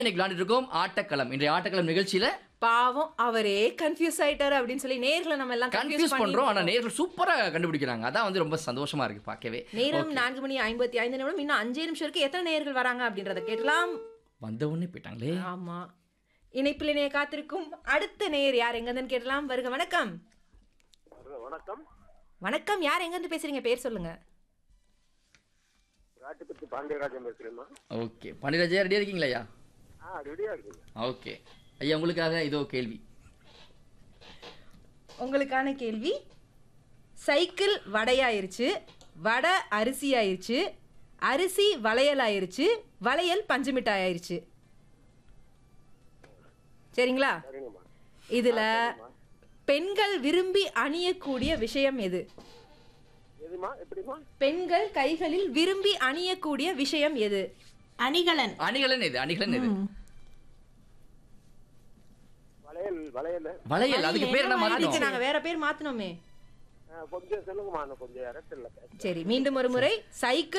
இன்னைக்கு விளையாண்டுட்டு இருக்கோம் ஆட்டக்களம் இன்றைய ஆட்டக்களம் நிகழ்ச்சியில பாவம் அவரே கன்ஃபியூஸ் ஆயிட்டாரு அப்படின்னு சொல்லி நேர்ல நம்ம எல்லாம் கன்ஃபியூஸ் பண்றோம் ஆனா நேரில் சூப்பரா கண்டுபிடிக்கிறாங்க அதான் வந்து ரொம்ப சந்தோஷமா இருக்கு பார்க்கவே நேரம் நான்கு மணி ஐம்பத்தி ஐந்து நிமிடம் இன்னும் அஞ்சே நிமிஷம் இருக்கு எத்தனை நேயர்கள் வராங்க அப்படின்றத கேட்கலாம் வந்த உடனே போயிட்டாங்களே ஆமா இணைப்பில் இணைய காத்திருக்கும் அடுத்த நேயர் யார் எங்கன்னு கேட்கலாம் வருக வணக்கம் வணக்கம் வணக்கம் யார் எங்கிருந்து பேசுறீங்க பேர் சொல்லுங்க ராட்டுப்பத்தி பாண்டியராஜன் பேசுறேம்மா ஓகே பண்டிராஜா ரெடியா இருக்கீங்களா ஐயா ஆ ரெடியா இருக்குங்க ஓகே ஐயா உங்களுக்காக இதோ கேள்வி உங்களுக்கான கேள்வி சைக்கிள் வடையாயிருச்சு வடை அரிசி ஆயிருச்சு அரிசி வளையல் ஆயிருச்சு வளையல் பஞ்சு மிட்டாய் ஆயிருச்சு சரிங்களா சரிங்கம்மா இதுல பெண்கள் விரும்பி அணியக்கூடிய விஷயம் எது எதுமா எப்படிமா பெண்கள் கைகளில் விரும்பி அணியக்கூடிய விஷயம் எது அணிகலன் அணிகலன் இது அணிகலன் இது வளையல் வளையல் வளையல் அதுக்கு பேர் என்ன அதுக்கு மாத்தணும் நாங்க வேற பேர் மாத்தணுமே ஆ, கொஞ்சம் சொல்லுங்கம்மா நான் கொஞ்சம் இடத்துல சரி மீண்டும் ஒரு முறை சைக்கிள்